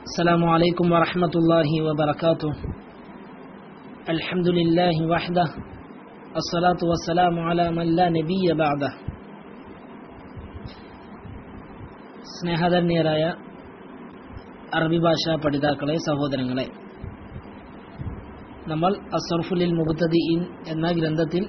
السلام عليكم ورحمة الله وبركاته الحمد لله وحده الصلاة والسلام على من لا نبي بعده സ്നേഹധന്യരായ അറബി ഭാഷാ പഠിതാക്കളെ സഹോദരങ്ങളെ നമ്മൾ അസർഫുലിൽ മുബത്തദീൻ എന്ന ഗ്രന്ഥത്തിൽ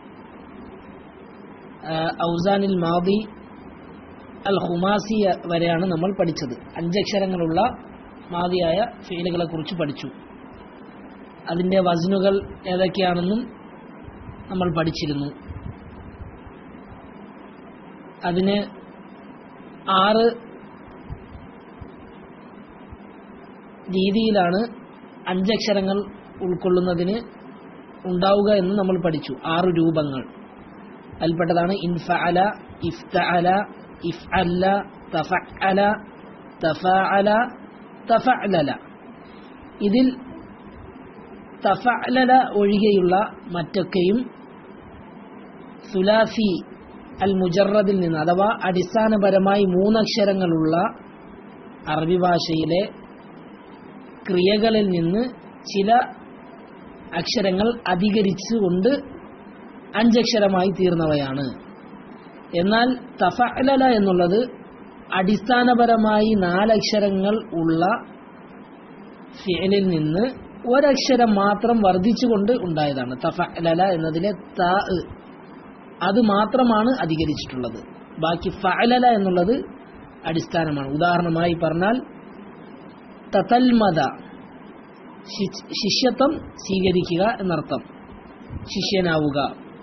ഔസാനിൽ മാദി അൽ ഹുമാസി വരെയാണ് നമ്മൾ പഠിച്ചത് അഞ്ചക്ഷരങ്ങളുള്ള മാതിയായ ഫീലുകളെ കുറിച്ച് പഠിച്ചു അതിൻ്റെ വസനുകൾ ഏതൊക്കെയാണെന്നും നമ്മൾ പഠിച്ചിരുന്നു അതിന് ആറ് രീതിയിലാണ് അഞ്ചക്ഷരങ്ങൾ ഉൾക്കൊള്ളുന്നതിന് ഉണ്ടാവുക എന്ന് നമ്മൾ പഠിച്ചു ആറ് രൂപങ്ങൾ അതിൽപ്പെട്ടതാണ് ഇൻഫഅല ഇഫ്തഅല ഇഫ്അല്ല തഫഅല തഫഅല തഫഅലല ഇതിൽ തഫഅലല ഒഴികെയുള്ള മറ്റൊക്കെയും സുലാഫി അൽ മുജറദിൽ നിന്ന് അഥവാ അടിസ്ഥാനപരമായി മൂന്നക്ഷരങ്ങളുള്ള അറബി ഭാഷയിലെ ക്രിയകളിൽ നിന്ന് ചില അക്ഷരങ്ങൾ അധികരിച്ചുകൊണ്ട് അഞ്ചക്ഷരമായി തീർന്നവയാണ് എന്നാൽ തഫഅലല എന്നുള്ളത് അടിസ്ഥാനപരമായി നാലക്ഷരങ്ങൾ ഉള്ള ഫിയലിൽ നിന്ന് ഒരക്ഷരം മാത്രം വർദ്ധിച്ചുകൊണ്ട് ഉണ്ടായതാണ് തഫഅലല എന്നതിലെ ത അത് മാത്രമാണ് അധികരിച്ചിട്ടുള്ളത് ബാക്കി ഫഅലല എന്നുള്ളത് അടിസ്ഥാനമാണ് ഉദാഹരണമായി പറഞ്ഞാൽ തതൽമത ശിഷ്യത്വം സ്വീകരിക്കുക എന്നർത്ഥം ശിഷ്യനാവുക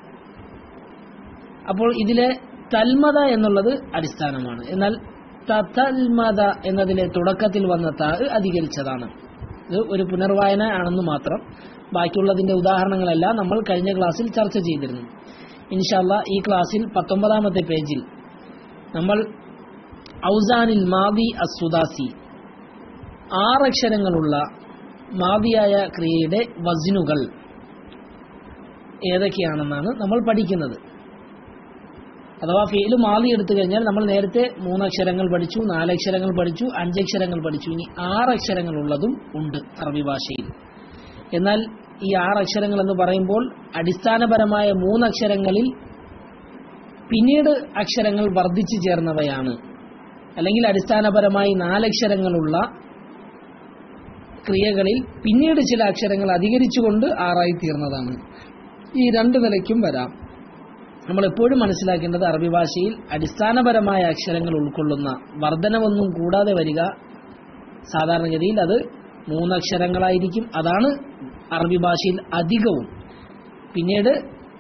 അപ്പോൾ ഇതിലെ തൽമത എന്നുള്ളത് അടിസ്ഥാനമാണ് എന്നാൽ തൽമത എന്നതിലെ തുടക്കത്തിൽ വന്ന ത അധികരിച്ചതാണ് ഇത് ഒരു പുനർവായന ആണെന്ന് മാത്രം ബാക്കിയുള്ളതിന്റെ ഉദാഹരണങ്ങളെല്ലാം നമ്മൾ കഴിഞ്ഞ ക്ലാസ്സിൽ ചർച്ച ചെയ്തിരുന്നു ഇൻഷല്ല ഈ ക്ലാസ്സിൽ പത്തൊമ്പതാമത്തെ പേജിൽ നമ്മൾ ഔസാനിൽ മാവി അസുദാസി ആറക്ഷരങ്ങളുള്ള മാവിയായ ക്രിയയുടെ വസിനുകൾ ഏതൊക്കെയാണെന്നാണ് നമ്മൾ പഠിക്കുന്നത് അഥവാ ഫെയില് മാലി എടുത്തു കഴിഞ്ഞാൽ നമ്മൾ നേരത്തെ മൂന്നക്ഷരങ്ങൾ പഠിച്ചു നാലക്ഷരങ്ങൾ പഠിച്ചു അഞ്ചക്ഷരങ്ങൾ പഠിച്ചു ഇനി ആറക്ഷരങ്ങൾ ഉള്ളതും ഉണ്ട് അറബി ഭാഷയിൽ എന്നാൽ ഈ ആറക്ഷരങ്ങൾ എന്ന് പറയുമ്പോൾ അടിസ്ഥാനപരമായ മൂന്നക്ഷരങ്ങളിൽ പിന്നീട് അക്ഷരങ്ങൾ വർദ്ധിച്ചു ചേർന്നവയാണ് അല്ലെങ്കിൽ അടിസ്ഥാനപരമായി നാലക്ഷരങ്ങളുള്ള ക്രിയകളിൽ പിന്നീട് ചില അക്ഷരങ്ങൾ അധികരിച്ചുകൊണ്ട് ആറായി തീർന്നതാണ് ഈ രണ്ട് നിലയ്ക്കും വരാം നമ്മൾ എപ്പോഴും മനസ്സിലാക്കേണ്ടത് അറബി ഭാഷയിൽ അടിസ്ഥാനപരമായ അക്ഷരങ്ങൾ ഉൾക്കൊള്ളുന്ന വർധനവൊന്നും കൂടാതെ വരിക സാധാരണഗതിയിൽ അത് മൂന്നക്ഷരങ്ങളായിരിക്കും അതാണ് അറബി ഭാഷയിൽ അധികവും പിന്നീട്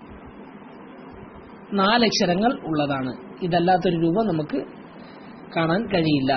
നാലക്ഷരങ്ങൾ ഉള്ളതാണ് ഇതല്ലാത്തൊരു രൂപം നമുക്ക് കാണാൻ കഴിയില്ല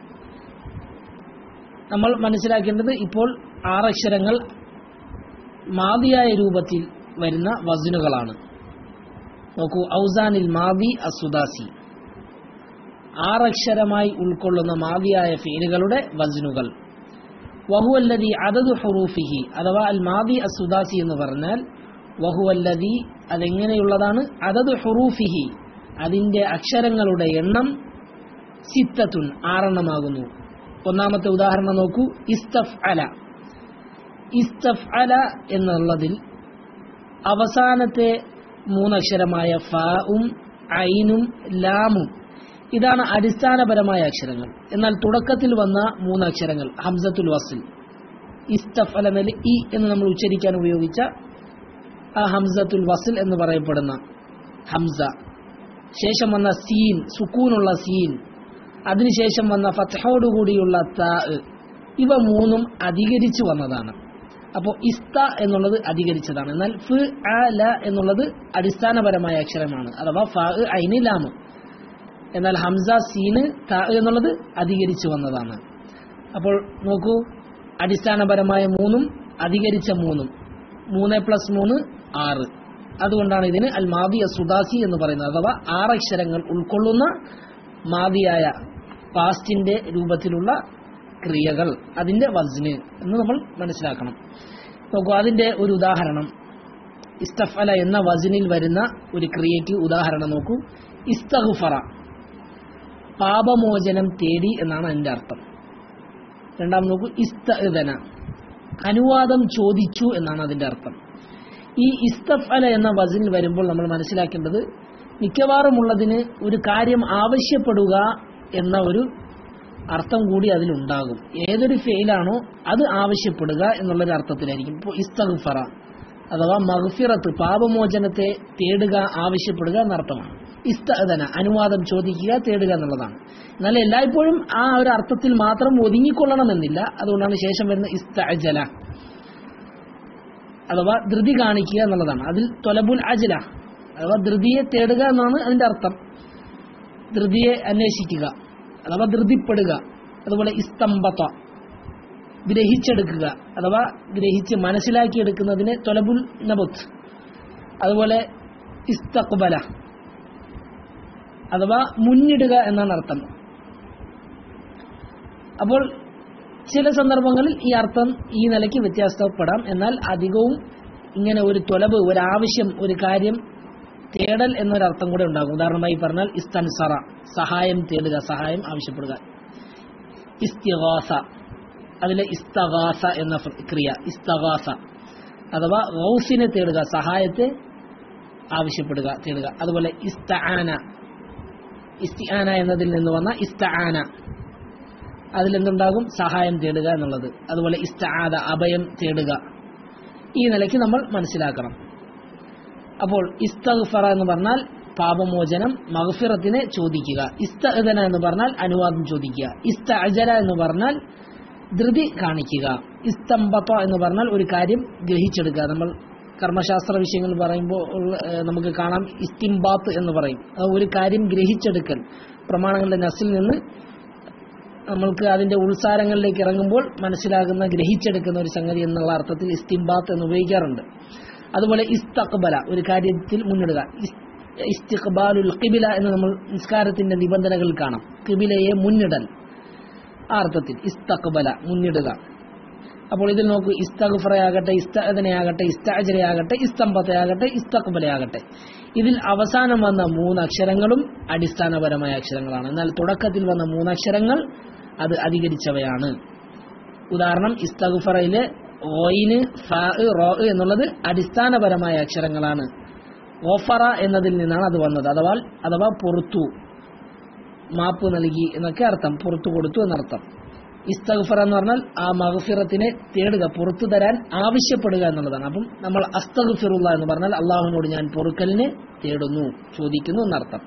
നമ്മൾ മനസ്സിലാക്കേണ്ടത് ഇപ്പോൾ ആറക്ഷരങ്ങൾ മാതിയായ രൂപത്തിൽ വരുന്ന വസനുകളാണ് നോക്കൂ ഔസാനിൽ മാവി അസുദാസി ആറക്ഷരമായി ഉൾക്കൊള്ളുന്ന മാവിയായ ഫീലുകളുടെ വസനുകൾ വഹുവല്ലതി അതത് ഹുറൂഫിഹി അഥവാ അൽ മാവി അസുദാസി എന്ന് പറഞ്ഞാൽ വഹുവല്ലതി അതെങ്ങനെയുള്ളതാണ് അതത് ഹുറൂഫിഹി അതിന്റെ അക്ഷരങ്ങളുടെ എണ്ണം സിത്തത്തുൻ ആറെണ്ണമാകുന്നു ഒന്നാമത്തെ ഉദാഹരണം നോക്കൂ ഇസ്തഫ് അല ഇസ്തഫ് അല എന്നുള്ളതിൽ അവസാനത്തെ മൂന്നക്ഷരമായ ഫാവും ഐനും ലാമും ഇതാണ് അടിസ്ഥാനപരമായ അക്ഷരങ്ങൾ എന്നാൽ തുടക്കത്തിൽ വന്ന മൂന്നക്ഷരങ്ങൾ ഹംസത്തുൽ വസിൽ ഇസ്തഫ് അല എന്നതിൽ ഇ എന്ന് നമ്മൾ ഉച്ചരിക്കാൻ ഉപയോഗിച്ച ആ ഹംസത്തുൽ വസിൽ എന്ന് പറയപ്പെടുന്ന ഹംസ ശേഷം വന്ന സീൻ സുക്കൂനുള്ള സീൻ അതിനുശേഷം വന്ന ഫത്തഹോടുകൂടിയുള്ള ത ഇവ മൂന്നും അധികരിച്ചു വന്നതാണ് അപ്പോൾ ഇസ്ത എന്നുള്ളത് അധികരിച്ചതാണ് എന്നാൽ ഫ് അ ല എന്നുള്ളത് അടിസ്ഥാനപരമായ അക്ഷരമാണ് അഥവാ ഫ ഐന് ലാമ് എന്നാൽ ഹംസ സീന് ത എന്നുള്ളത് അധികരിച്ചു വന്നതാണ് അപ്പോൾ നോക്കൂ അടിസ്ഥാനപരമായ മൂന്നും അധികരിച്ച മൂന്നും മൂന്ന് പ്ലസ് മൂന്ന് ആറ് അതുകൊണ്ടാണ് ഇതിന് അൽ മാദിയ സുദാസി എന്ന് പറയുന്നത് അഥവാ ആറക്ഷരങ്ങൾ ഉൾക്കൊള്ളുന്ന മാദിയായ പാസ്റ്റിന്റെ രൂപത്തിലുള്ള ക്രിയകൾ അതിന്റെ വസ്ന് എന്ന് നമ്മൾ മനസ്സിലാക്കണം നോക്കൂ അതിന്റെ ഒരു ഉദാഹരണം ഇസ്തഫല എന്ന വസിനിൽ വരുന്ന ഒരു ക്രിയയ്ക്ക് ഉദാഹരണം നോക്കൂ ഇസ്തഹുഫറ പാപമോചനം തേടി എന്നാണ് അതിന്റെ അർത്ഥം രണ്ടാമത് നോക്കൂ ഇസ്തന അനുവാദം ചോദിച്ചു എന്നാണ് അതിന്റെ അർത്ഥം ഈ ഇസ്തഫല എന്ന വസിൽ വരുമ്പോൾ നമ്മൾ മനസ്സിലാക്കേണ്ടത് മിക്കവാറും ഉള്ളതിന് ഒരു കാര്യം ആവശ്യപ്പെടുക എന്ന ഒരു അർത്ഥം കൂടി അതിലുണ്ടാകും ഏതൊരു ഫെയിലാണോ അത് ആവശ്യപ്പെടുക എന്നുള്ളൊരു അർത്ഥത്തിലായിരിക്കും ഇപ്പോൾ ഇസ്തഗ്ഫറ അഥവാ മഗ്ഫിറത്ത് പാപമോചനത്തെ തേടുക ആവശ്യപ്പെടുക എന്നർത്ഥമാണ് ഇസ്തന അനുവാദം ചോദിക്കുക തേടുക എന്നുള്ളതാണ് എന്നാൽ എല്ലായ്പ്പോഴും ആ ഒരു അർത്ഥത്തിൽ മാത്രം ഒതുങ്ങിക്കൊള്ളണമെന്നില്ല അതുകൊണ്ടാണ് ശേഷം വരുന്ന ഇസ്തഅജല അഥവാ ധൃതി കാണിക്കുക എന്നുള്ളതാണ് അതിൽ തൊലബുൽ അജല അഥവാ ധൃതിയെ തേടുക എന്നാണ് അതിന്റെ അർത്ഥം ധൃതിയെ അന്വേഷിക്കുക അഥവാ ധൃതിപ്പെടുക അതുപോലെ ഇസ്തംബത്ത ഗ്രഹിച്ചെടുക്കുക അഥവാ ഗ്രഹിച്ച് മനസ്സിലാക്കിയെടുക്കുന്നതിന് തൊലബുൽ നബുത്ത് അതുപോലെ ഇസ്തഖ്ബല അഥവാ മുന്നിടുക എന്നാണ് അർത്ഥം അപ്പോൾ ചില സന്ദർഭങ്ങളിൽ ഈ അർത്ഥം ഈ നിലയ്ക്ക് വ്യത്യാസപ്പെടാം എന്നാൽ അധികവും ഇങ്ങനെ ഒരു തൊലബ് ഒരു ആവശ്യം ഒരു കാര്യം തേടൽ എന്നൊരർത്ഥം കൂടെ ഉണ്ടാകും ഉദാഹരണമായി പറഞ്ഞാൽ ഇസ്തൻസറ സഹായം തേടുക സഹായം ആവശ്യപ്പെടുക ഇസ്തിഗാസ അതിലെ ഇസ്തഗാസ എന്ന ക്രിയ ഇസ്തഗാസ അഥവാ ഗൗസിനെ തേടുക സഹായത്തെ ആവശ്യപ്പെടുക തേടുക അതുപോലെ ഇസ്തആന ഇസ്തിആന എന്നതിൽ നിന്ന് വന്ന ഇസ്തആന അതിലെന്തുണ്ടാകും സഹായം തേടുക എന്നുള്ളത് അതുപോലെ ഇസ്തആദ അഭയം തേടുക ഈ നിലയ്ക്ക് നമ്മൾ മനസ്സിലാക്കണം അപ്പോൾ ഇസ്തഗ്ഫറ എന്ന് പറഞ്ഞാൽ പാപമോചനം മഗ്ഫിറത്തിനെ ചോദിക്കുക ഇസ്തഅദന എന്ന് പറഞ്ഞാൽ അനുവാദം ചോദിക്കുക ഇസ്തഅജല എന്ന് പറഞ്ഞാൽ ധൃതി കാണിക്കുക ഇസ്തംബത്ത എന്ന് പറഞ്ഞാൽ ഒരു കാര്യം ഗ്രഹിച്ചെടുക്കുക നമ്മൾ കർമ്മശാസ്ത്ര വിഷയങ്ങൾ പറയുമ്പോൾ ഏഹ്, നമുക്ക് കാണാം ഇസ്തിംബാത്ത് എന്ന് പറയും അത് ഒരു കാര്യം ഗ്രഹിച്ചെടുക്കൽ പ്രമാണങ്ങളുടെ നസിൽ നിന്ന് നമ്മൾക്ക് അതിന്റെ ഉൾസാരങ്ങളിലേക്ക് ഇറങ്ങുമ്പോൾ മനസ്സിലാകുന്ന ഗ്രഹിച്ചെടുക്കുന്ന ഒരു സംഗതി എന്നുള്ള അർത്ഥത്തിൽ ഇസ്തിംബാത്ത് എന്ന് ഉപയോഗിക്കാറുണ്ട് അതുപോലെ ഇസ്തഖ്ബല ഒരു കാര്യത്തിൽ മുന്നിടുക ഇസ്- ഇസ്തിഖ്ബാലുൽ ഖിബില എന്ന് നമ്മൾ നിസ്കാരത്തിന്റെ നിബന്ധനകളിൽ കാണാം ഖിബിലയെ മുന്നിടൽ ആ അർത്ഥത്തിൽ ഇസ്തഖ്ബല മുന്നിടുക അപ്പോൾ ഇതിൽ നോക്കൂ ഇസ്തഗ്ഫറയാകട്ടെ ഇസ്തഅദനയാകട്ടെ ഇസ്തഅജരയാകട്ടെ ഇസ്തംബത്തയാകട്ടെ ഇസ്തഖ്ബലയാകട്ടെ ഇതിൽ അവസാനം വന്ന മൂന്ന് അക്ഷരങ്ങളും അടിസ്ഥാനപരമായ അക്ഷരങ്ങളാണ് എന്നാൽ തുടക്കത്തിൽ വന്ന മൂന്നക്ഷരങ്ങൾ അത് അധികരിച്ചവയാണ് ഉദാഹരണം ഇസ്തഗ്ഫറയിലെ ഓയിന് ഫ റോ എന്നുള്ളത് അടിസ്ഥാനപരമായ അക്ഷരങ്ങളാണ് ഓഫറ എന്നതിൽ നിന്നാണ് അത് വന്നത് അഥവാ അഥവാ പുറത്തു മാപ്പ് നൽകി എന്നൊക്കെ അർത്ഥം പുറത്തു കൊടുത്തു എന്നർത്ഥം ഇസ്തഗ്ഫർ എന്ന് പറഞ്ഞാൽ ആ മഗ്ഫിറത്തിനെ തേടുക പുറത്തു തരാൻ ആവശ്യപ്പെടുക എന്നുള്ളതാണ് അപ്പം നമ്മൾ അസ്തഗ്ഫിറുള്ള എന്ന് പറഞ്ഞാൽ അള്ളാഹുവിനോട് ഞാൻ പൊറുക്കലിനെ തേടുന്നു ചോദിക്കുന്നു എന്നർത്ഥം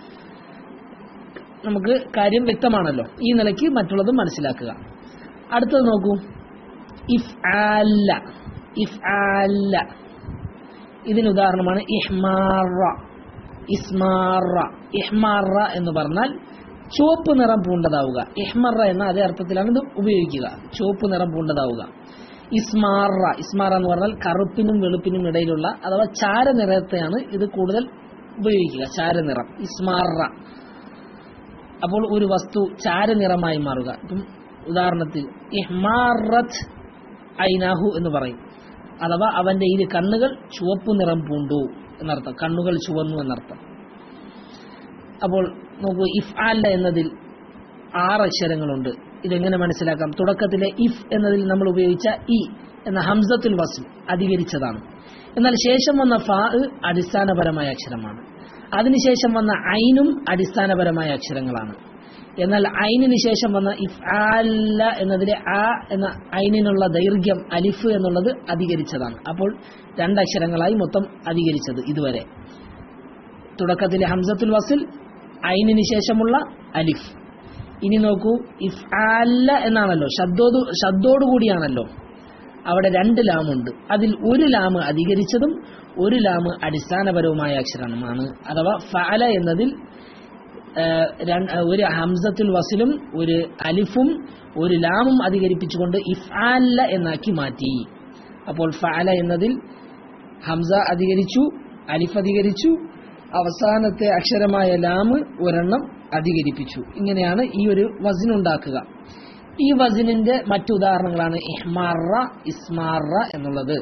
നമുക്ക് കാര്യം വ്യക്തമാണല്ലോ ഈ നിലയ്ക്ക് മറ്റുള്ളതും മനസ്സിലാക്കുക അടുത്തത് നോക്കൂ ഇഫ് ആല്ല ഇഫ് ആല്ല ഇതിന് ഉദാഹരണമാണ് ഇഹ്മാറ ഇസ്മാറ ഇഹ്മാറ എന്ന് പറഞ്ഞാൽ ചുവപ്പ് നിറം പൂണ്ടതാവുക ഇഹ്മറ എന്ന അതേ അർത്ഥത്തിലാണ് ഇത് ഉപയോഗിക്കുക ചുവപ്പ് നിറം പൂണ്ടതാവുക ഇസ്മാറ ഇസ്മാറ എന്ന് പറഞ്ഞാൽ കറുപ്പിനും വെളുപ്പിനും ഇടയിലുള്ള അഥവാ ചാരനിറത്തെയാണ് ഇത് കൂടുതൽ ഉപയോഗിക്കുക ചാരനിറം ഇസ്മാറ അപ്പോൾ ഒരു വസ്തു ചാരനിറമായി മാറുക ഇപ്പം ഉദാഹരണത്തിൽ ഇഹ്മാറത്ത് ഐനാഹു എന്ന് പറയും അഥവാ അവന്റെ ഇരു കണ്ണുകൾ ചുവപ്പ് നിറം പൂണ്ടു എന്നർത്ഥം കണ്ണുകൾ ചുവന്നു എന്നർത്ഥം അപ്പോൾ നോക്കൂ ഇഫ് ആല്ല എന്നതിൽ ആറ് അക്ഷരങ്ങളുണ്ട് ഇതെങ്ങനെ മനസ്സിലാക്കാം തുടക്കത്തിലെ ഇഫ് എന്നതിൽ നമ്മൾ ഉപയോഗിച്ച ഇ എന്ന ഹംസത്തുൽ വസ്ൽ അധികരിച്ചതാണ് എന്നാൽ ശേഷം വന്ന ഫാ അടിസ്ഥാനപരമായ അക്ഷരമാണ് അതിനുശേഷം വന്ന ഐനും അടിസ്ഥാനപരമായ അക്ഷരങ്ങളാണ് എന്നാൽ ഐനിന് ശേഷം വന്ന ഇഫ് ആല്ല എന്നതിലെ ആ എന്ന ഐനിനുള്ള ദൈർഘ്യം അലിഫ് എന്നുള്ളത് അധികരിച്ചതാണ് അപ്പോൾ രണ്ടക്ഷരങ്ങളായി മൊത്തം അധികരിച്ചത് ഇതുവരെ തുടക്കത്തിലെ ഹംസത്തുൽ വസിൽ ഐനിന് ശേഷമുള്ള അലിഫ് ഇനി നോക്കൂ ഇഫ് ആല്ല എന്നാണല്ലോ ശബ്ദോട് ശബ്ദോടുകൂടിയാണല്ലോ അവിടെ രണ്ട് ലാമുണ്ട് അതിൽ ഒരു ലാമ് അധികരിച്ചതും ഒരു ലാമ് അടിസ്ഥാനപരവുമായ അക്ഷരമാണ് അഥവാ ഫഅല എന്നതിൽ ആ, രണ്ട്- ഒരു ഹംസത്തുൽ വസിലും ഒരു അലിഫും ഒരു ലാമും അധികരിപ്പിച്ചുകൊണ്ട് ഇഫ്ആല്ല എന്നാക്കി മാറ്റി അപ്പോൾ ഫഅല എന്നതിൽ ഹംസ അധികരിച്ചു അലിഫ് അധികരിച്ചു അവസാനത്തെ അക്ഷരമായ ലാമ് ഒരെണ്ണം അധികരിപ്പിച്ചു ഇങ്ങനെയാണ് ഈ ഒരു വസിൻ ഉണ്ടാക്കുക ഈ വസിനിന്റെ മറ്റു ഉദാഹരണങ്ങളാണ് ഇഹ്മാറ ഇസ്മാറ എന്നുള്ളത്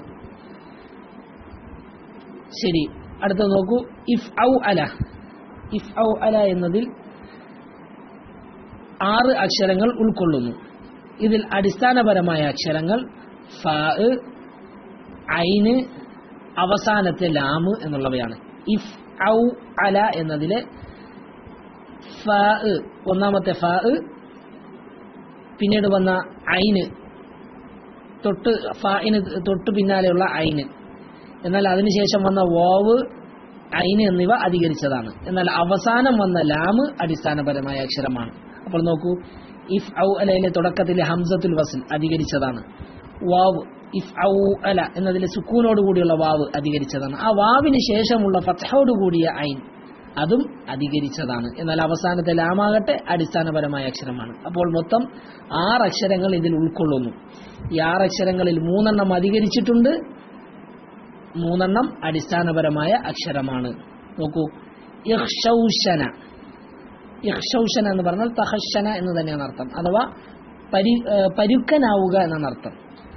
ശരി അടുത്ത നോക്കൂ ഇഫ് ഔ അല ഇഫ് ഔ അല എന്നതിൽ ആറ് അക്ഷരങ്ങൾ ഉൾക്കൊള്ളുന്നു ഇതിൽ അടിസ്ഥാനപരമായ അക്ഷരങ്ങൾ ഫ ഐന് അവസാനത്തെ ലാമ് എന്നുള്ളവയാണ് ഇഫ് ഔ അല എന്നതിലെ ഫ ഒന്നാമത്തെ ഫ പിന്നീട് വന്ന ഐന് തൊട്ട് ഫായിന് തൊട്ട് പിന്നാലെയുള്ള ഐന് എന്നാൽ അതിനുശേഷം വന്ന വാവ് ഐന് എന്നിവ അധികരിച്ചതാണ് എന്നാൽ അവസാനം വന്ന ലാമ് അടിസ്ഥാനപരമായ അക്ഷരമാണ് അപ്പോൾ നോക്കൂ ഇഫ് ഔ അലയിലെ തുടക്കത്തിലെ ഹംസത്തുൽ വസിൽ അധികരിച്ചതാണ് വാവ് ഇഫ് ഔ അല എന്നതിലെ സുക്കൂനോട് കൂടിയുള്ള വാവ് അധികരിച്ചതാണ് ആ വാവിന് ശേഷമുള്ള ഫത്തഹോട് കൂടിയ ഐൻ അതും അധികരിച്ചതാണ് എന്നാൽ അവസാനത്തെ ലാമാകട്ടെ അടിസ്ഥാനപരമായ അക്ഷരമാണ് അപ്പോൾ മൊത്തം ആറ് അക്ഷരങ്ങൾ ഇതിൽ ഉൾക്കൊള്ളുന്നു ഈ ആറ് അക്ഷരങ്ങളിൽ മൂന്നെണ്ണം അധികരിച്ചിട്ടുണ്ട് മൂന്നെണ്ണം അടിസ്ഥാനപരമായ അക്ഷരമാണ് നോക്കൂ ഇഹ്ഷൗഷന ഇഹ്ഷൗഷന എന്ന് പറഞ്ഞാൽ തഹഷന എന്ന് തന്നെയാണ് അർത്ഥം അഥവാ പരി പരുക്കനാവുക എന്നാണ് അർത്ഥം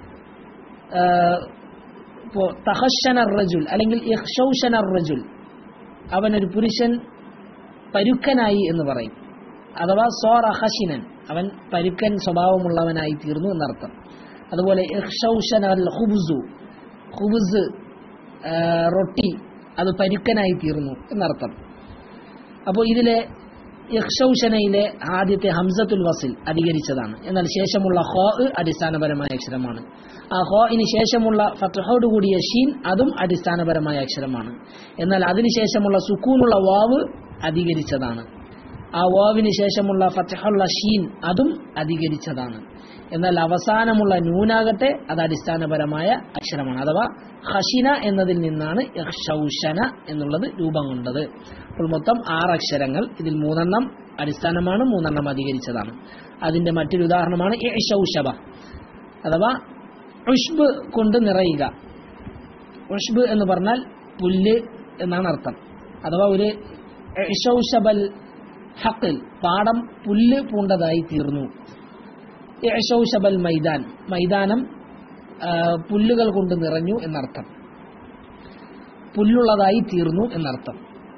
ഇപ്പോൾ തഹഷന റജുൽ അല്ലെങ്കിൽ ഇഹ്ഷൗഷന റജുൽ അവനൊരു പുരുഷൻ പരുക്കനായി എന്ന് പറയും അഥവാ സോർ അഹഷിനൻ അവൻ പരുക്കൻ സ്വഭാവമുള്ളവനായി തീർന്നു എന്നർത്ഥം അതുപോലെ ഇഹ്ഷൗഷൻ അൽ ഹുബുസു ഹുബുസ് റൊട്ടി അത് പരുക്കനായി തീർന്നു എന്നർത്ഥം അപ്പോൾ ഇതിലെ ഇഹ്ഷൗഷനയിലെ ആദ്യത്തെ ഹംസത്തുൽ വസിൽ അധികരിച്ചതാണ് എന്നാൽ ശേഷമുള്ള ഹോ അടിസ്ഥാനപരമായ അക്ഷരമാണ് ആ ഹോയിന് ശേഷമുള്ള ഫത്തഹോട് കൂടിയ ഷീൻ അതും അടിസ്ഥാനപരമായ അക്ഷരമാണ് എന്നാൽ അതിനുശേഷമുള്ള സുക്കൂനുള്ള വാവ് അധികരിച്ചതാണ് ആ വാവിന് ശേഷമുള്ള ഫത്തഹുള്ള ഷീൻ അതും അധികരിച്ചതാണ് എന്നാൽ അവസാനമുള്ള നൂനാകട്ടെ അത് അടിസ്ഥാനപരമായ അക്ഷരമാണ് അഥവാ ഹഷിന എന്നതിൽ നിന്നാണ് യഹ്ഷൗഷന എന്നുള്ളത് രൂപം കൊണ്ടത് അപ്പോൾ മൊത്തം ആറ് അക്ഷരങ്ങൾ ഇതിൽ മൂന്നെണ്ണം അടിസ്ഥാനമാണ് മൂന്നെണ്ണം അധികരിച്ചതാണ് അതിന്റെ മറ്റൊരു ഉദാഹരണമാണ് ഇഷൗഷബ അഥവാ ഉഷ്ബ് കൊണ്ട് നിറയുക ഉഷ്ബ് എന്ന് പറഞ്ഞാൽ പുല്ല് എന്നാണ് അർത്ഥം അഥവാ ഒരു ഇഷൗഷബൽ ഹക്കിൽ പാടം പുല്ല് പൂണ്ടതായി തീർന്നു ഇഷൗഷബൽ മൈതാൻ മൈതാനം പുല്ലുകൾ കൊണ്ട് നിറഞ്ഞു എന്നർത്ഥം പുല്ലുള്ളതായി തീർന്നു എന്നർത്ഥം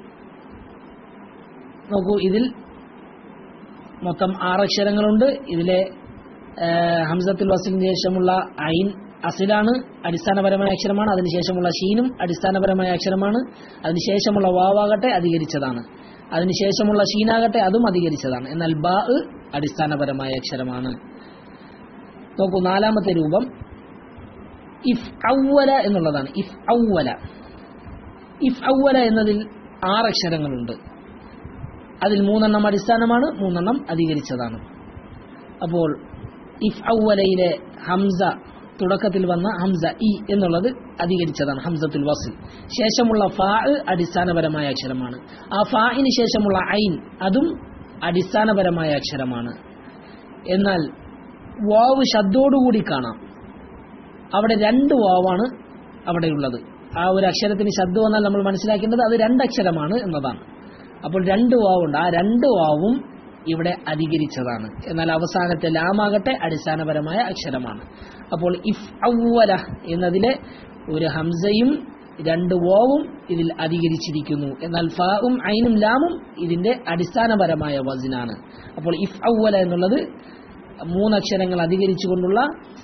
നോക്കൂ ഇതിൽ മൊത്തം ആറ് അക്ഷരങ്ങളുണ്ട് ഇതിലെ ഹംസത്തുൽ വസിലിന് ശേഷമുള്ള ഐൻ അസിലാണ് അടിസ്ഥാനപരമായ അക്ഷരമാണ് അതിനുശേഷമുള്ള ഷീനും അടിസ്ഥാനപരമായ അക്ഷരമാണ് അതിനുശേഷമുള്ള വാവാകട്ടെ അധികരിച്ചതാണ് അതിനുശേഷമുള്ള ഷീനാകട്ടെ അതും അധികരിച്ചതാണ് എന്നാൽ ബാ അടിസ്ഥാനപരമായ അക്ഷരമാണ് നോക്കൂ നാലാമത്തെ രൂപം ഇഫ് ഔവല എന്നുള്ളതാണ് ഇഫ് ഔവല ഇഫ് ഔവല എന്നതിൽ ആറ് അക്ഷരങ്ങളുണ്ട് അതിൽ മൂന്നെണ്ണം അടിസ്ഥാനമാണ് മൂന്നെണ്ണം അധികരിച്ചതാണ് അപ്പോൾ ഇഫ് ഔവലയിലെ ഹംസ തുടക്കത്തിൽ വന്ന ഹംസ ഇ എന്നുള്ളത് അധികരിച്ചതാണ് ഹംസത്തുൽ വസിൽ ശേഷമുള്ള ഫാ അടിസ്ഥാനപരമായ അക്ഷരമാണ് ആ ഫാഇന് ശേഷമുള്ള ഐൻ അതും അടിസ്ഥാനപരമായ അക്ഷരമാണ് എന്നാൽ വാവ് ശബ്ദോടുകൂടി കാണാം അവിടെ രണ്ട് വാവാണ് അവിടെയുള്ളത് ആ ഒരു അക്ഷരത്തിന് ശബ്ദം വന്നാൽ നമ്മൾ മനസ്സിലാക്കേണ്ടത് അത് രണ്ടക്ഷരമാണ് എന്നതാണ് അപ്പോൾ രണ്ട് വാവുണ്ട് ആ രണ്ട് വാവും ഇവിടെ അധികരിച്ചതാണ് എന്നാൽ അവസാനത്തെ ലാമാകട്ടെ അടിസ്ഥാനപരമായ അക്ഷരമാണ് അപ്പോൾ ഇഫ് ഔവല എന്നതിലെ ഒരു ഹംസയും രണ്ട് വാവും ഇതിൽ അധികരിച്ചിരിക്കുന്നു എന്നാൽ ഫാവും ഐനും ലാമും ഇതിന്റെ അടിസ്ഥാനപരമായ വസിനാണ് അപ്പോൾ ഇഫ് ഔവല എന്നുള്ളത് മൂന്നക്ഷരങ്ങൾ അധികരിച്ചുകൊണ്ടുള്ള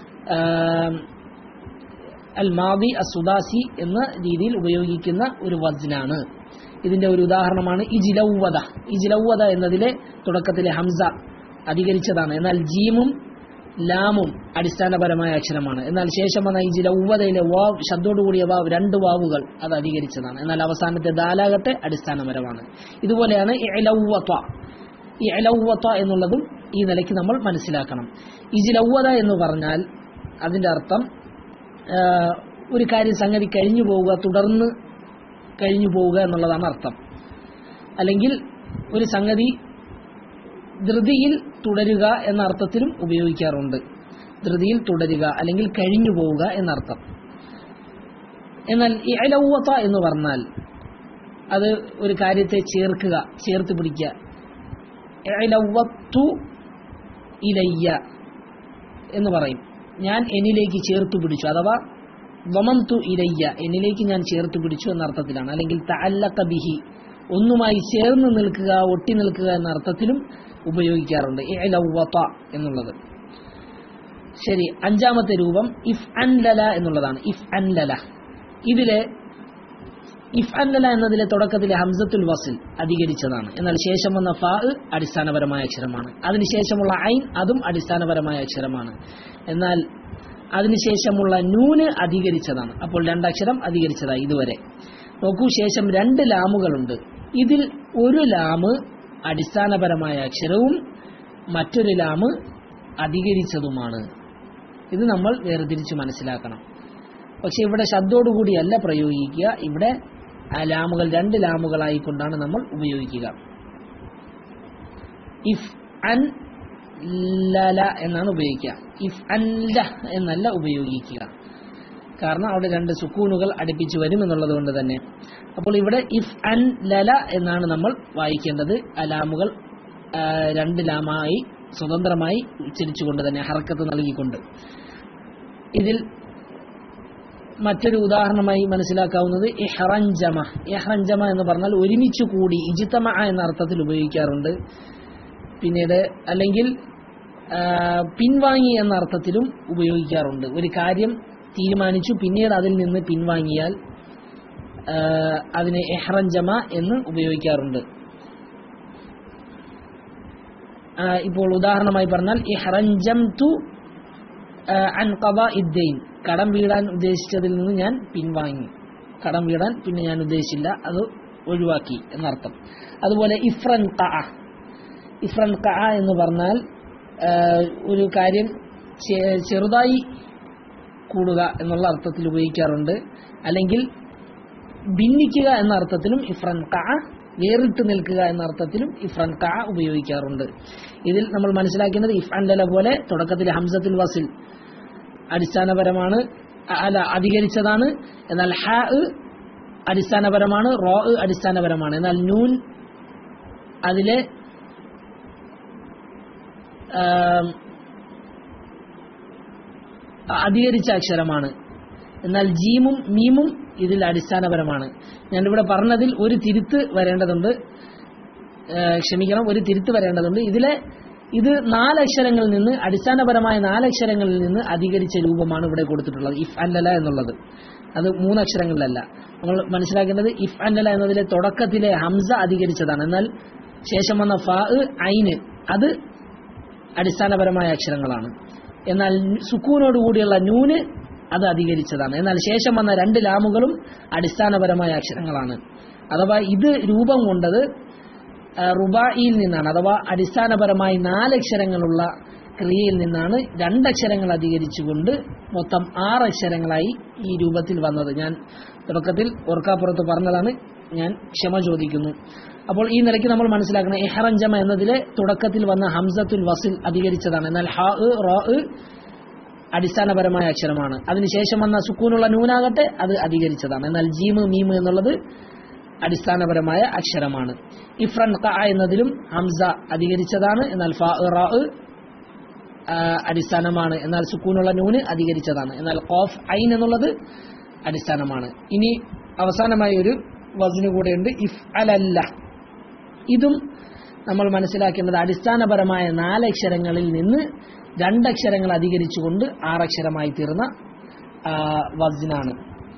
അൽ മാവി അസുദാസി എന്ന രീതിയിൽ ഉപയോഗിക്കുന്ന ഒരു വസ്നാണ് ഇതിന്റെ ഒരു ഉദാഹരണമാണ് ഇജിലൗവദ ഇജിലൗവദ എന്നതിലെ തുടക്കത്തിലെ ഹംസ അധികരിച്ചതാണ് എന്നാൽ ജീമും ലാമും അടിസ്ഥാനപരമായ അക്ഷരമാണ് എന്നാൽ ശേഷം വന്ന ഇജിലൗവദയിലെ വാവ് ശബ്ദോടുകൂടിയ വാവ് രണ്ട് വാവുകൾ അത് അധികരിച്ചതാണ് എന്നാൽ അവസാനത്തെ ദാലാകട്ടെ അടിസ്ഥാനപരമാണ് ഇതുപോലെയാണ് ഇലൗവത്വ ഈ അലൗവത്വ എന്നുള്ളതും ഈ നിലയ്ക്ക് നമ്മൾ മനസ്സിലാക്കണം ഇജിലൗവദ എന്ന് പറഞ്ഞാൽ അതിന്റെ അർത്ഥം ഒരു കാര്യം സംഗതി കഴിഞ്ഞു പോവുക തുടർന്ന് കഴിഞ്ഞു പോവുക എന്നുള്ളതാണ് അർത്ഥം അല്ലെങ്കിൽ ഒരു സംഗതി ധൃതിയിൽ തുടരുക എന്ന അർത്ഥത്തിലും ഉപയോഗിക്കാറുണ്ട് ധൃതിയിൽ തുടരുക അല്ലെങ്കിൽ കഴിഞ്ഞു പോവുക എന്നർത്ഥം എന്നാൽ ഈ അലൗവത്ത എന്ന് പറഞ്ഞാൽ അത് ഒരു കാര്യത്തെ ചേർക്കുക ചേർത്ത് പിടിക്കുക ഇലവ്വത്തു ഇലയ്യ എന്ന് പറയും ഞാൻ എന്നിലേക്ക് ചേർത്ത് പിടിച്ചു അഥവാ വമന്തു ഇലയ്യ എന്നിലേക്ക് ഞാൻ ചേർത്ത് പിടിച്ചു എന്ന അർത്ഥത്തിലാണ് അല്ലെങ്കിൽ തഅല്ലഖ ബിഹി ഒന്നുമായി ചേർന്ന് നിൽക്കുക ഒട്ടി നിൽക്കുക എന്ന അർത്ഥത്തിലും ഉപയോഗിക്കാറുണ്ട് ഇലവ്വത എന്നുള്ളത് ശരി അഞ്ചാമത്തെ രൂപം ഇഫ് അൻലല എന്നുള്ളതാണ് ഇഫ് അൻലല ഇതിലെ ഇഫ് അൻലല എന്നതിലെ തുടക്കത്തിലെ ഹംസത്തുൽ വസിൽ അധികരിച്ചതാണ് എന്നാൽ ശേഷം വന്ന ഫാ അടിസ്ഥാനപരമായ അക്ഷരമാണ് അതിനുശേഷമുള്ള ഐൻ അതും അടിസ്ഥാനപരമായ അക്ഷരമാണ് എന്നാൽ അതിനുശേഷമുള്ള നൂന് അധികരിച്ചതാണ് അപ്പോൾ രണ്ടക്ഷരം അധികരിച്ചതായി ഇതുവരെ നോക്കൂ ശേഷം രണ്ട് ലാമുകളുണ്ട് ഇതിൽ ഒരു ലാമ് അടിസ്ഥാനപരമായ അക്ഷരവും മറ്റൊരു ലാമ് അധികരിച്ചതുമാണ് ഇത് നമ്മൾ വേർതിരിച്ച് മനസ്സിലാക്കണം പക്ഷെ ഇവിടെ ശബ്ദോടുകൂടിയല്ല പ്രയോഗിക്കുക ഇവിടെ ആ ലാമുകൾ രണ്ട് ലാമുകളായിക്കൊണ്ടാണ് നമ്മൾ ഉപയോഗിക്കുക ഇഫ് അൻ ലല എന്നാണ് ഉപയോഗിക്കുക ഇഫ് അൻ ല എന്നല്ല ഉപയോഗിക്കുക കാരണം അവിടെ രണ്ട് സുക്കൂണുകൾ അടുപ്പിച്ച് വരും എന്നുള്ളത് കൊണ്ട് തന്നെ അപ്പോൾ ഇവിടെ ഇഫ് അൻ ലല എന്നാണ് നമ്മൾ വായിക്കേണ്ടത് ആ ലാമുകൾ ആ, രണ്ട് ലാമായി സ്വതന്ത്രമായി ഉച്ചരിച്ചുകൊണ്ട് തന്നെ ഹർക്കത്ത് നൽകിക്കൊണ്ട് ഇതിൽ മറ്റൊരു ഉദാഹരണമായി മനസ്സിലാക്കാവുന്നത് ഇഹ്റഞ്ചമ ഇഹ്റഞ്ചമ എന്ന് പറഞ്ഞാൽ ഒരുമിച്ച് കൂടി ഇജിത്തമ എന്ന അർത്ഥത്തിൽ ഉപയോഗിക്കാറുണ്ട് പിന്നീട് അല്ലെങ്കിൽ ആ, പിൻവാങ്ങി എന്ന അർത്ഥത്തിലും ഉപയോഗിക്കാറുണ്ട് ഒരു കാര്യം തീരുമാനിച്ചു പിന്നീട് അതിൽ നിന്ന് പിൻവാങ്ങിയാൽ ആ, അതിനെ എഹ്റഞ്ചമ എന്ന് ഉപയോഗിക്കാറുണ്ട് ആ, ഇപ്പോൾ ഉദാഹരണമായി പറഞ്ഞാൽ ഇഹ്റഞ്ചം തു അൻ ഖദാ ഇദ്ദൈൻ കടം വീടാൻ ഉദ്ദേശിച്ചതിൽ നിന്ന് ഞാൻ പിൻവാങ്ങി കടം വീടാൻ പിന്നെ ഞാൻ ഉദ്ദേശിച്ചില്ല അത് ഒഴിവാക്കി എന്നർത്ഥം അതുപോലെ ഇഫ്രൻ ക ഇഫ്രൻ ക എന്ന് പറഞ്ഞാൽ ആ, ഒരു കാര്യം ചെ- ചെറുതായി കൂടുക എന്നുള്ള അർത്ഥത്തിൽ ഉപയോഗിക്കാറുണ്ട് അല്ലെങ്കിൽ ഭിന്നിക്കുക എന്ന അർത്ഥത്തിലും ഇഫ്രൻ ക വേറിട്ട് നിൽക്കുക എന്ന അർത്ഥത്തിലും ഇഫ്രൻ ക ഉപയോഗിക്കാറുണ്ട് ഇതിൽ നമ്മൾ മനസ്സിലാക്കേണ്ടത് ഇഫ് അൻഡല പോലെ തുടക്കത്തിൽ ഹംസത്തുൽ വസിൽ അടിസ്ഥാനപരമാണ് അ- അല്ല അധികരിച്ചതാണ് എന്നാൽ ഹ അടിസ്ഥാനപരമാണ് റോ അടിസ്ഥാനപരമാണ് എന്നാൽ നൂൻ അതിലെ ആം, അധികരിച്ച അക്ഷരമാണ് എന്നാൽ ജീമും മീമും ഇതിൽ അടിസ്ഥാനപരമാണ് ഞാനിവിടെ പറഞ്ഞതിൽ ഒരു തിരുത്ത് വരേണ്ടതുണ്ട് ആ, ക്ഷമിക്കണം ഒരു തിരുത്ത് വരേണ്ടതുണ്ട് ഇതിലെ ഇത് നാലക്ഷരങ്ങളിൽ നിന്ന് അടിസ്ഥാനപരമായ നാലക്ഷരങ്ങളിൽ നിന്ന് അധികരിച്ച രൂപമാണ് ഇവിടെ കൊടുത്തിട്ടുള്ളത് ഇഫ് അല്ലല എന്നുള്ളത് അത് മൂന്നക്ഷരങ്ങളിലല്ല നമ്മൾ മനസ്സിലാക്കേണ്ടത് ഇഫ് അല്ലല എന്നതിലെ തുടക്കത്തിലെ ഹംസ അധികരിച്ചതാണ് എന്നാൽ ശേഷം വന്ന ഫാ ഐന് അത് അടിസ്ഥാനപരമായ അക്ഷരങ്ങളാണ് എന്നാൽ സുക്കൂനോട് കൂടിയുള്ള നൂന് അത് അധികരിച്ചതാണ് എന്നാൽ ശേഷം വന്ന രണ്ട് ലാമുകളും അടിസ്ഥാനപരമായ അക്ഷരങ്ങളാണ് അഥവാ ഇത് രൂപം കൊണ്ടത് ആ, റുബായിയിൽ നിന്നാണ് അഥവാ അടിസ്ഥാനപരമായി നാലക്ഷരങ്ങളുള്ള ക്രിയയിൽ നിന്നാണ് രണ്ടക്ഷരങ്ങൾ അധികരിച്ചുകൊണ്ട് മൊത്തം ആറക്ഷരങ്ങളായി ഈ രൂപത്തിൽ വന്നത് ഞാൻ തുടക്കത്തിൽ ഓർക്കാപ്പുറത്ത് പറഞ്ഞതാണ് ഞാൻ ക്ഷമ ചോദിക്കുന്നു അപ്പോൾ ഈ നിലയ്ക്ക് നമ്മൾ മനസ്സിലാക്കണം എഹറഞ്ചമ എന്നതിലെ തുടക്കത്തിൽ വന്ന ഹംസത്തുൽ വസിൽ അധികരിച്ചതാണ് എന്നാൽ ഹ റോ അടിസ്ഥാനപരമായ അക്ഷരമാണ് അതിനുശേഷം വന്ന സുക്കൂനുള്ള നൂനാകട്ടെ അത് അധികരിച്ചതാണ് എന്നാൽ ജീമ് മീമ് എന്നുള്ളത് അടിസ്ഥാനപരമായ അക്ഷരമാണ് ഇഫ്രൻ ക എന്നതിലും ഹംസ അധികരിച്ചതാണ് എന്നാൽ ഫ റാ ആ, അടിസ്ഥാനമാണ് എന്നാൽ സുക്കൂനുള്ള നൂന് അധികരിച്ചതാണ് എന്നാൽ ഖോഫ് ഐൻ എന്നുള്ളത് അടിസ്ഥാനമാണ് ഇനി അവസാനമായി ഒരു വസ്നു കൂടെയുണ്ട് ഇഫ് അലല്ല ഇതും നമ്മൾ മനസ്സിലാക്കേണ്ടത് അടിസ്ഥാനപരമായ നാലക്ഷരങ്ങളിൽ നിന്ന് രണ്ടക്ഷരങ്ങൾ അധികരിച്ചുകൊണ്ട് ആറക്ഷരമായി തീർന്ന ആ, വസ്നാണ്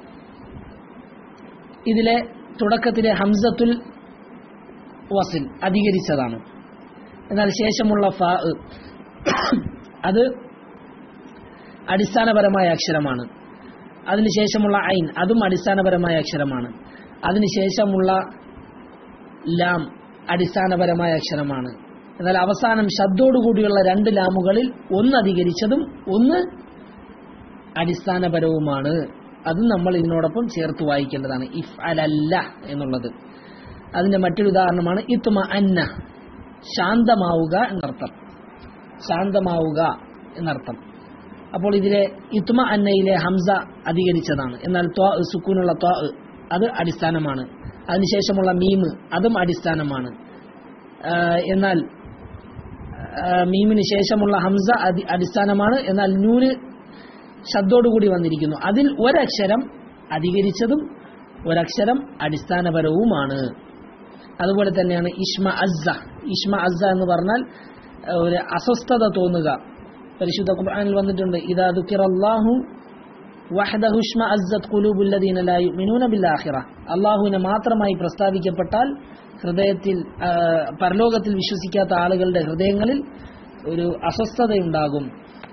ഇതിലെ തുടക്കത്തിലെ ഹംസത്തുൽ വസിൽ അധികരിച്ചതാണ് എന്നാൽ ശേഷമുള്ള ഫാ അത് അടിസ്ഥാനപരമായ അക്ഷരമാണ് അതിനുശേഷമുള്ള ഐൻ അതും അടിസ്ഥാനപരമായ അക്ഷരമാണ് അതിനുശേഷമുള്ള ലാം അടിസ്ഥാനപരമായ അക്ഷരമാണ് എന്നാൽ അവസാനം ശബ്ദോടുകൂടിയുള്ള രണ്ട് ലാമുകളിൽ ഒന്ന് അധികരിച്ചതും ഒന്ന് അടിസ്ഥാനപരവുമാണ് അതും നമ്മൾ ഇതിനോടൊപ്പം ചേർത്ത് വായിക്കേണ്ടതാണ് ഇഫ് അലല്ല എന്നുള്ളത് അതിന്റെ മറ്റൊരു ഉദാഹരണമാണ് ഇത്മ അന്ന ശാന്തമാവുക എന്നർത്ഥം ശാന്തമാവുക എന്നർത്ഥം അപ്പോൾ ഇതിലെ ഇത്മ അന്നയിലെ ഹംസ അധികരിച്ചതാണ് എന്നാൽ ത്വാ സുക്കൂനുള്ള ത്വാ അത് അടിസ്ഥാനമാണ് അതിനുശേഷമുള്ള മീമ് അതും അടിസ്ഥാനമാണ് ആ, എന്നാൽ ആ, മീമിന് ശേഷമുള്ള ഹംസ അതി- അടിസ്ഥാനമാണ് എന്നാൽ നൂന് ശബ്ദോടുകൂടി വന്നിരിക്കുന്നു അതിൽ ഒരക്ഷരം അധികരിച്ചതും ഒരക്ഷരം അടിസ്ഥാനപരവുമാണ് അതുപോലെ തന്നെയാണ് ഇഷ്മ അസ്സ ഇഷ്മ അസ്സ എന്ന് പറഞ്ഞാൽ ഏഹ്, ഒരു അസ്വസ്ഥത തോന്നുക പരിശുദ്ധ ഖുർആനിൽ വന്നിട്ടുണ്ട് ഇദാ ദുക്കിറല്ലാഹു വഹദഹു അസ്സത് ഖുലൂബുല്ലദീന ലാ യുഅ്മിനൂന ബിൽ ആഖിറ അല്ലാഹുവിനെ മാത്രമായി പ്രസ്താവിക്കപ്പെട്ടാൽ ഹൃദയത്തിൽ ആ, പരലോകത്തിൽ വിശ്വസിക്കാത്ത ആളുകളുടെ ഹൃദയങ്ങളിൽ ഒരു അസ്വസ്ഥതയുണ്ടാകും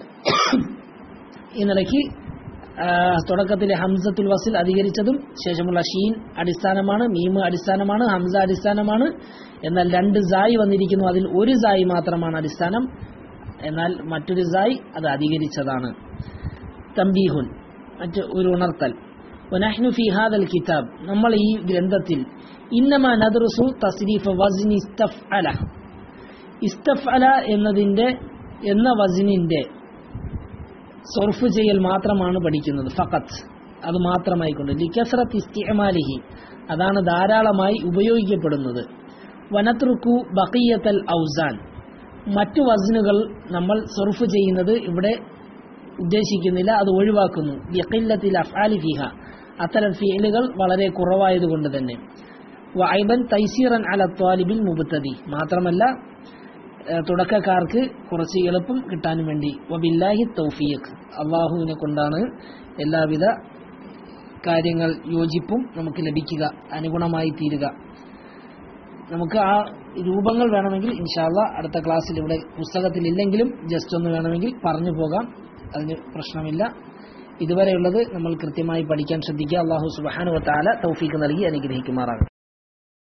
ഈ നിലയ്ക്ക് ആ, തുടക്കത്തിലെ ഹംസത്തുൽ വസിൽ അധികരിച്ചതും ശേഷമുള്ള ഷീൻ അടിസ്ഥാനമാണ് മീമ് അടിസ്ഥാനമാണ് ഹംസ അടിസ്ഥാനമാണ് എന്നാൽ രണ്ട് സായി വന്നിരിക്കുന്നു അതിൽ ഒരു സായി മാത്രമാണ് അടിസ്ഥാനം എന്നാൽ മറ്റൊരു സായി അത് അധികരിച്ചതാണ് തംബീഹുൻ മറ്റ് ഒരു ഉണർത്തൽ വനഹ്നു ഫി ഹാദൽ കിതാബ് നമ്മൾ ഈ ഗ്രന്ഥത്തിൽ ഇന്നമ നദ്റുസു തസ്രീഫ് വസ്നി ഇസ്തഫ്അല ഇസ്തഫ്അല എന്നതിന്റെ എന്ന വസ്നിന്റെ സൊർഫ് ചെയ്യൽ മാത്രമാണ് പഠിക്കുന്നത് ഫഖത്ത് അത് മാത്രമായിക്കൊണ്ട് ലിക്കസ്രത്ത് ഇസ്തിഅമാലിഹി അതാണ് ധാരാളമായി ഉപയോഗിക്കപ്പെടുന്നത് വനത്രുക്കു ബഖിയത്തൽ ഔസാൻ മറ്റു വസ്നുകൾ നമ്മൾ സൊർഫ് ചെയ്യുന്നത് ഇവിടെ ഉദ്ദേശിക്കുന്നില്ല അത് ഒഴിവാക്കുന്നു ലിഖില്ലത്തിൽ അഫ്ആലി ഫിഹ അത്തരം ഫീലുകൾ വളരെ കുറവായതുകൊണ്ട് തന്നെ വൈബൻ തൈസീറൻ അല ത്വാലിബിൽ മുബത്തതി മാത്രമല്ല ഏഹ് തുടക്കക്കാർക്ക് കുറച്ച് എളുപ്പം കിട്ടാനും വേണ്ടി വബില്ലാഹി തൗഫീഖ് അള്ളാഹുവിനെ കൊണ്ടാണ് എല്ലാവിധ കാര്യങ്ങൾ യോജിപ്പും നമുക്ക് ലഭിക്കുക അനുഗുണമായി തീരുക നമുക്ക് ആ രൂപങ്ങൾ വേണമെങ്കിൽ ഇൻഷാല്ല അടുത്ത ക്ലാസ്സിൽ ഇവിടെ പുസ്തകത്തിൽ ഇല്ലെങ്കിലും ജസ്റ്റ് ഒന്ന് വേണമെങ്കിൽ പറഞ്ഞു പോകാം അതിന് പ്രശ്നമില്ല ഇതുവരെയുള്ളത് നമ്മൾ കൃത്യമായി പഠിക്കാൻ ശ്രദ്ധിക്കുക അള്ളാഹു സുബാനുവത്താല തൗഫീഖ് നൽകി അനുഗ്രഹിക്കുമാറാകും